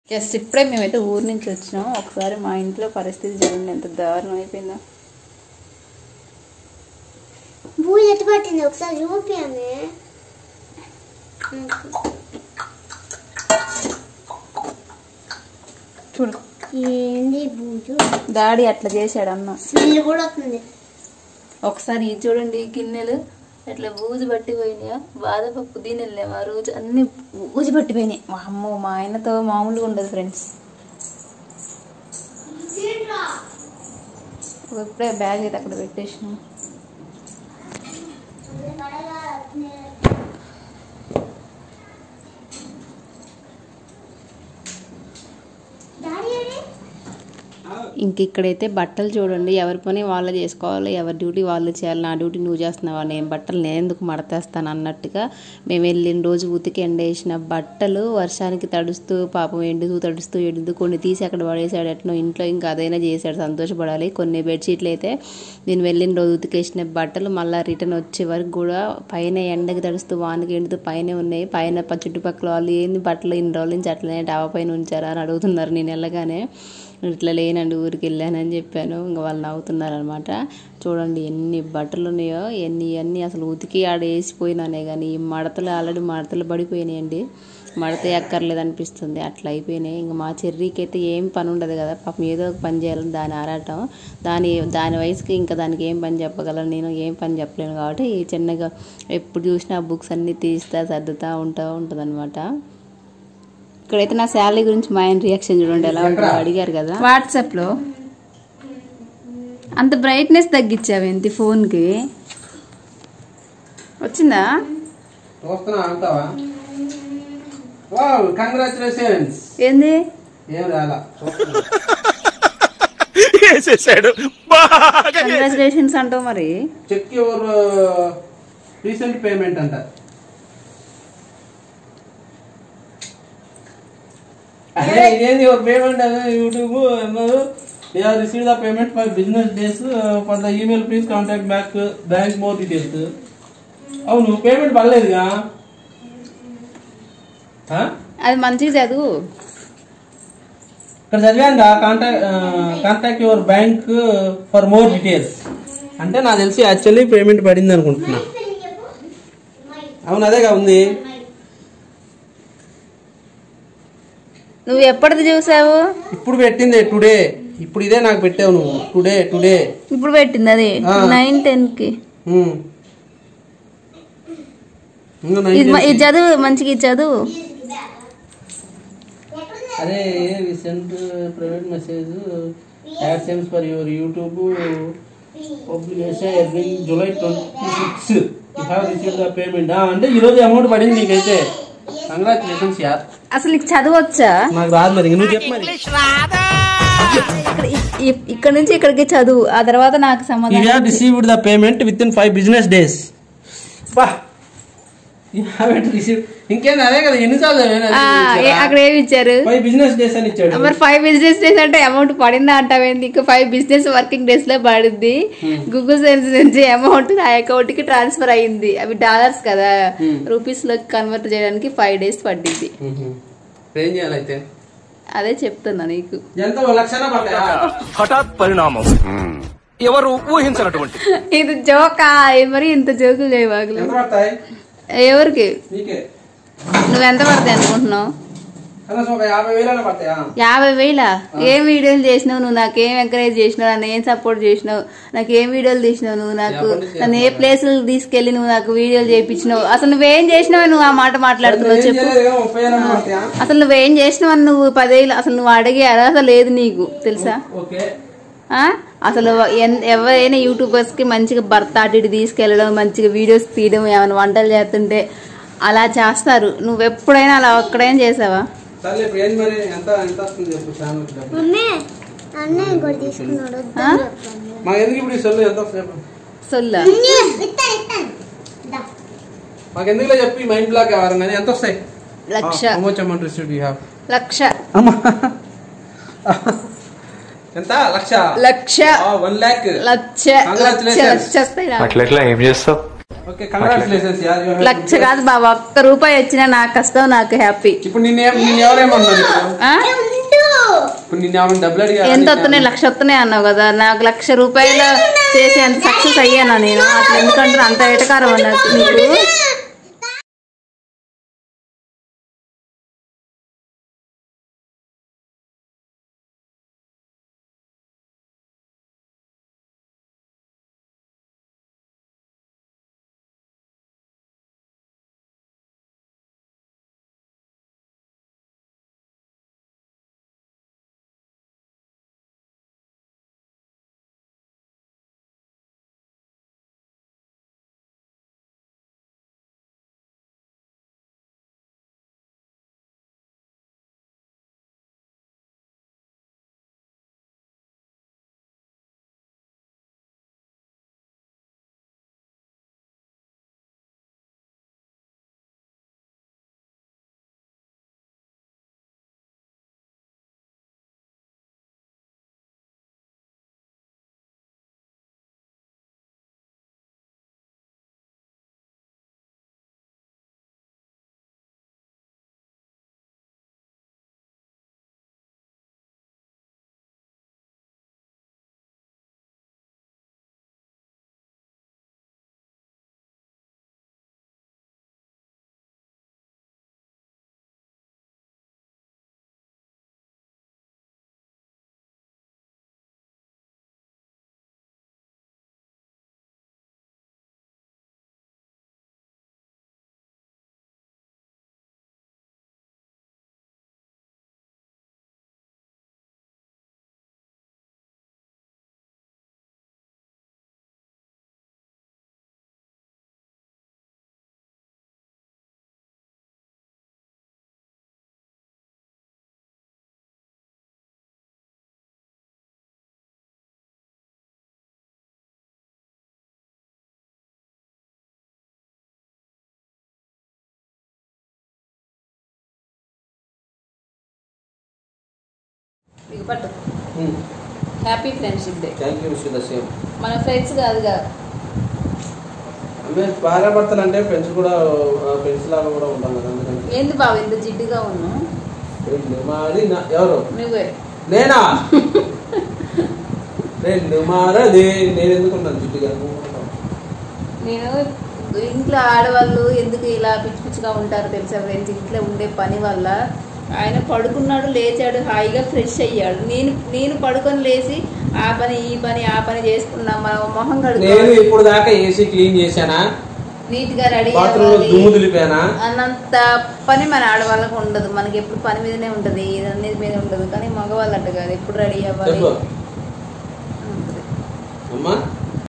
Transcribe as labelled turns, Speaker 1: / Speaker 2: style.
Speaker 1: Yes ఇప్పుడే మేమైతే ఊరు నుంచి వచ్చినాం ఒకసారి మా ఇంట్లో పరిస్థితి చూడండి ఎంత దారుణం అయిపోయిందో
Speaker 2: బూజు ఎట్టు పట్టింది ఒకసారి చూపియామే
Speaker 1: చూడు
Speaker 2: ఏంది బూజు
Speaker 1: డాడీ అట్లా చేశాడు అన్న
Speaker 2: స్మెల్ కూడా వస్తుంది
Speaker 1: ఒకసారి ఇది చూడండి ఈ గిన్నెలు ఎట్లా బూజు పట్టిపోయినాయో బాదపప్పు దీనిలేము ఆ రోజు అన్ని బూజు పట్టిపోయినాయి మా అమ్మ మా ఆయనతో మామూలుగా ఉండదు ఫ్రెండ్స్ ఇప్పుడే బ్యాగ్ అయితే అక్కడ పెట్టేసినాం
Speaker 2: డాడీ ఏడి?
Speaker 1: ఇంక ఇక్కడైతే బట్టలు చూడండి ఎవరి పని వాళ్ళు చేసుకోవాలి ఎవరి డ్యూటీ వాళ్ళు చేయాలి నా డ్యూటీ నువ్వు చేస్తున్నావా నేను బట్టలు నేను ఎందుకు మడతేస్తాను అన్నట్టుగా మేము వెళ్ళిన రోజు ఉతికి ఎండేసిన బట్టలు వర్షానికి తడుస్తూ పాపం ఎండుతూ తడుస్తూ ఎండుతూ కొన్ని తీసి అక్కడ పడేసాడు ఎట్నో ఇంట్లో ఇంకా అదైనా చేశాడు సంతోషపడాలి కొన్ని బెడ్షీట్లు అయితే నేను వెళ్ళిన రోజు ఉతికేసిన బట్టలు మళ్ళీ రిటర్న్ వచ్చే వరకు కూడా పైన ఎండకి తడుస్తూ వానకి ఎండుతూ పైన ఉన్నాయి పైన ప- చుట్టుపక్కల వాళ్ళు ఏంది బట్టలు ఇన్ని రోజుల నుంచి అట్లనే డాబా పైన ఉంచారా అని అడుగుతున్నారు నేను వెళ్ళగానే ఇట్లా లేనండి ఊరికి వెళ్ళానని చెప్పాను ఇంకా వాళ్ళు నవ్వుతున్నారు అనమాట చూడండి ఎన్ని బట్టలు ఉన్నాయో ఎన్ని అన్నీ అసలు ఉతికి ఆడ వేసిపోయినానే కానీ ఈ మడతలు ఆల్రెడీ మడతలు పడిపోయినాయండి మడత ఎక్కర్లేదు అనిపిస్తుంది అట్లా అయిపోయినాయి ఇంకా మా చెర్రీకి అయితే ఏం పని ఉండదు కదా పాపం ఏదో ఒక పని చేయాలని దాని ఆరాటం దాని దాని వయసుకి ఇంకా దానికి ఏం పని చెప్పగలను నేను ఏం పని చెప్పలేను కాబట్టి ఈ చిన్నగా ఎప్పుడు చూసినా బుక్స్ అన్నీ తీస్తా సర్దుతా ఉంటా ఉంటుంది ఇక్కడైతే నా శాలరీ గురించి మా ఆయన రియాక్షన్ చూడండి ఎలా ఉంటుందో అడిగారు కదా వాట్సాప్ లో అంత బ్రైట్నెస్ తగ్గించావు ఏంటి ఫోన్ కి వచ్చిందా
Speaker 3: చూస్తున్నా అంటావా వావ్ కంగ్రాచులేషన్స్
Speaker 1: ఏంది
Speaker 3: ఏం రాలా చూస్తున్నా.
Speaker 4: వేసేసాడు బాగా
Speaker 1: కంగ్రాచులేషన్స్ అంటావు మరి
Speaker 3: చెక్ యువర్ రీసెంట్ పేమెంట్ అంట అదే ఇదేంది యువర్ పేమెంట్ అదే యూట్యూబ్ అన్నారు you have receive the payment for business days for the email please contact back bank more details అవును పేమెంట్ పడలేదుగా ఆ?
Speaker 1: అది మంచిగా చదువు
Speaker 3: ఇక్కడ చదివాను contact contact your bank for more details అంటే నాకు తెలిసి యాక్చువల్లీ పేమెంట్ పడింది అనుకుంటున్నా అవును అదేగా ఉంది
Speaker 1: నువ్వు ఎప్పటిది చూసావు
Speaker 3: ఇప్పుడు పెట్టింది టుడే ఇప్పుడు ఇదే నాకు పెట్టావు నువ్వు టుడే టుడే
Speaker 1: ఇప్పుడు పెట్టింది అది
Speaker 3: ఆ.
Speaker 1: నైన్ టెన్ కి
Speaker 3: ఉమ్. ఇంకా
Speaker 1: ఇది
Speaker 3: నైన్
Speaker 1: మ- ఇది చదువు మంచిగా ఇది చదువు
Speaker 3: అదే recent private message AdSense for your YouTube publication every July twenty six you have receive the payment అంటే ఈ రోజు అమౌంట్ పడింది నీకైతే కంగ్రాచులేషన్స్ యార్
Speaker 1: అసలు నీకు చదవచ్చా
Speaker 3: నాకు రాదు మరి ఇంక నువ్వు చెప్పు మరి
Speaker 1: ఇక్కడ ఇ- ఇ- ఇక్కడ నుంచి ఇక్కడికి చదువు ఆ తర్వాత నాకు
Speaker 3: యూ
Speaker 1: సంబంధం
Speaker 3: have received the payment within five business days బా యూ హ్యావ్ రిసీవ్ ఇంకేంది అదే కదా ఎన్నిసార్లు
Speaker 1: ఆ, ఏ- అక్కడ ఏమి ఇచ్చారు
Speaker 3: ఫైవ్ బిజినెస్ డేస్ అని ఇచ్చాడు
Speaker 1: మరి ఫైవ్ బిజినెస్ డేస్ అంటే అమౌంట్ పడిందా అంటావేంది ఇంకా ఫైవ్ బిజినెస్ వర్కింగ్ డేస్ లో పడింది గూగుల్ సెన్స్ నుంచి అమౌంట్ నా అకౌంట్ కి ట్రాన్స్ఫర్ అయ్యింది అవి డాలర్స్ కదా రూపీస్ లో కన్వర్ట్ చేయడానికి ఫైవ్ డేస్ పడింది
Speaker 3: మ్మ్. ఏం చేయాలైతే
Speaker 1: అదే చెప్తున్నా నీకు
Speaker 3: ఎంత లక్షణ పడతాయా
Speaker 4: హఠాత్ పరిణామం ఎవరు ఊహించినటువంటి
Speaker 1: ఇది జోకా మరి ఇంత జోకులు చేయవాగులు
Speaker 3: ఎంత పడతాయి
Speaker 1: ఎవరికి
Speaker 3: నీకే
Speaker 1: నువ్వు ఎంత పడతాయి అనుకుంటున్నావు
Speaker 3: కనీసం ఒక యాభై వేలైనా పడతాయా
Speaker 1: యాభై వేల ఏం వీడియోలు చేసినావు నువ్వు నాకు ఏం ఎంకరేజ్ చేసినావు నన్ను ఏం సపోర్ట్ చేసినావు నాకు ఏం వీడియోలు తీసినావు నువ్వు నాకు నన్ను ఏ ప్లేసులు తీసుకెళ్లి నువ్వు నాకు వీడియోలు చేయించినావు అసలు నువ్వేం చేసినావు నువ్వు ఆ మాట మాట్లాడుతున్నావు
Speaker 3: ఏం
Speaker 1: చెప్పు
Speaker 3: చేయలేదు కదా, ముప్పై వేలైనా పడతాయా
Speaker 1: అసలు నువ్వేం చేసినావు అని నువ్వు పదేళ్ళు అసలు నువ్వు అడిగే అర్హత లేదు నీకు తెలుసా
Speaker 3: ఓకే
Speaker 1: ఆ? అసలు ఎన్- ఎవరైనా యూట్యూబర్స్ కి మంచిగా భర్త అటు ఇటు తీసుకెళ్ళడం మంచిగా వీడియోస్ తీయడం ఏమైనా వంటలు చేస్తుంటే అలా చేస్తారు నువ్వు ఎప్పుడైనా అలా ఒక్కడైనా చేసావా
Speaker 3: సర్లే ఇప్పుడు ఏంది మరి ఎంత ఎంత వస్తుంది చెప్పు ఛానల్ డబ్బు
Speaker 2: మమ్మీ అన్నయ్య కూడా తీసుకున్నాడు
Speaker 1: ఆ?
Speaker 3: మాకు ఎందుకు ఇప్పుడు ఈ సొల్లు ఎంత వస్తుంది చెప్పు
Speaker 1: సొల్లా
Speaker 2: ఇస్తాను ఇస్తాను దా.
Speaker 3: మాకు ఎందుకులే చెప్పి మైండ్ బ్లాక్ కావాలి కానీ ఎంత వస్తాయి
Speaker 1: lakh
Speaker 3: how much amount received you have
Speaker 1: lakh
Speaker 3: అమ్మా ఎంత లక్ష
Speaker 1: లక్ష
Speaker 3: వన్ ల్యాక్
Speaker 1: లక్ష లక్ష
Speaker 3: Congratulations.
Speaker 1: లక్ష వస్తాయి నాకు.
Speaker 5: అట్లా ఎట్లా ఏం చేస్తావు
Speaker 3: ఓకే కంగ్రాచులేషన్స్ యార్ యు
Speaker 1: లక్ష కాదు బాబా ఒక్క రూపాయి వచ్చినా నాకు కష్టం నాకు హ్యాపీ
Speaker 3: ఇప్పుడు నిన్ను ఏం- నిన్ను ఎవరేమన్నారు ఇప్పుడు
Speaker 1: ఆ?
Speaker 3: ఇప్పుడు నిన్ను ఏమైనా డబ్బులు అడిగారా
Speaker 1: ఎంత వస్తున్నాయి లక్ష వస్తున్నాయి అన్నావు కదా నాకు లక్ష రూపాయలు చేసి అంత సక్సెస్ అయ్యానా నేను అట్లా ఎందుకంటే అంత ఎటకారం అన్నట్టు నీకు ఇక పట్టు happy friendship day
Speaker 3: thank you wish the same
Speaker 1: మన ఫ్రెండ్స్ కాదుగా
Speaker 3: అంటే భార్య భర్తలు అంటే ఫ్రెండ్స్ కూడా ఫ్రెండ్స్ లాగా కూడా ఉంటాం కదా అందుకని
Speaker 1: ఏంది బాబు ఇంత జిడ్డుగా ఉన్నావు
Speaker 3: రెండు మారి నా- ఎవరు
Speaker 1: నువ్వే
Speaker 3: నేనా రెండు మారది నేను ఎందుకున్నాను జిడ్డుగా నువ్వు ఉంటావు.
Speaker 1: నేను ఇంట్లో ఆడవాళ్ళు ఎందుకు ఇలా పిచ్చి పిచ్చిగా ఉంటారో తెలుసా ఫ్రెండ్స్ ఇంట్లో ఉండే పని వల్ల ఆయన పడుకున్నాడు లేచాడు హాయిగా ఫ్రెష్ అయ్యాడు నేను నేను పడుకొని లేచి ఆ పని ఈ పని ఆ పని చేసుకున్నా మన మొహం
Speaker 3: నేను
Speaker 1: కడుక్కోవాలి
Speaker 3: ఇప్పుడు దాకా ఏసీ క్లీన్ చేశానా
Speaker 1: నీట్ గా రెడీ
Speaker 3: బాత్రూమ్ లో దుమ్ము దులిపానా
Speaker 1: అన్నంత పని మన ఆడవాళ్ళకు ఉండదు మనకి ఎప్పుడు పని మీదనే ఉంటది అన్నిటి మీద ఉండదు కానీ మగవాళ్ళు అట్ట కాదు ఎప్పుడు రెడీ అవ్వాలి
Speaker 3: చెప్పు
Speaker 1: అంతే.
Speaker 3: అమ్మా